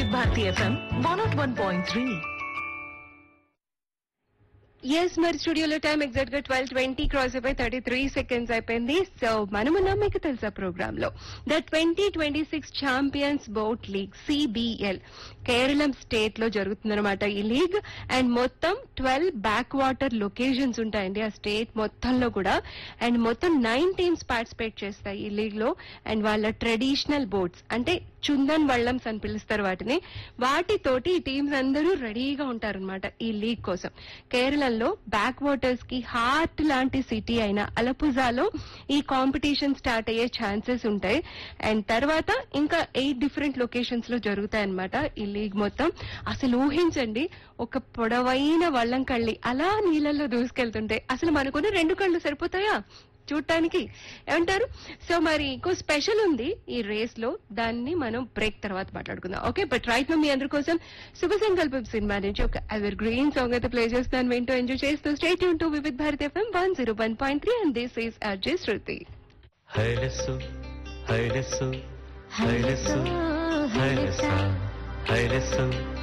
వివిధ Bharati FM one not one point three yes మరి స్టూడియోలో టైం ఎగ్జాక్ట్ గా ట్వెల్వ్ ట్వంటీ క్రాస్ అయిపోయి థర్టీ త్రీ సెకండ్స్ అయిపోయింది సో మనమున్నాం మీకు తెలుసా ప్రోగ్రామ్ లో the twenty twenty six champions boat league CBL Keralam state లో జరుగుతుందన్నమాట ఈ లీగ్ అండ్ మొత్తం ట్వెల్వ్ బ్యాక్ వాటర్ లొకేషన్స్ ఉంటాయండి ఆ స్టేట్ మొత్తంలో కూడా అండ్ మొత్తం నైన్ టీమ్స్ పార్టిసిపేట్ చేస్తాయి ఈ లీగ్ లో అండ్ వాళ్ళ ట్రెడిషనల్ బోట్స్ అంటే చుందన్ వళ్ళమ్స్ అని పిలుస్తారు వాటిని వాటితోటి ఈ టీమ్స్ అందరూ రెడీగా ఉంటారన్నమాట ఈ లీగ్ కోసం కేరళలో బ్యాక్ వాటర్స్ కి హార్ట్ లాంటి సిటీ అయిన అలపుజాలో ఈ కాంపిటీషన్ స్టార్ట్ అయ్యే ఛాన్సెస్ ఉంటాయి అండ్ తర్వాత ఇంకా ఎయిట్ డిఫరెంట్ లొకేషన్స్ లో జరుగుతాయి అనమాట ఈ లీగ్ మొత్తం అసలు ఊహించండి ఒక పొడవైన వల్లం కళ్ళి అలా నీళ్ళల్లో దూసుకెళ్తుంటే అసలు మనకున్న రెండు కళ్ళు సరిపోతాయా చూడటానికి ఏమంటారు సో మరి ఇంకో స్పెషల్ ఉంది ఈ రేస్ లో దాన్ని మనం బ్రేక్ తర్వాత మాట్లాడుకుందాం ఓకే బట్ రైట్ మీ అందరి కోసం శుభ సంకల్పం సినిమా నుంచి ఒక ఎవర్ గ్రీన్ సాంగ్ అయితే ప్లే చేస్తాను వింటూ ఎంజాయ్ చేస్తూ stay tuned to Vividh Bharat FM one zero one point three and this is RJ Shruti హైలెస్సు హైలెస్సు హైలెస్సు హైలెస్సా హైలెస్సు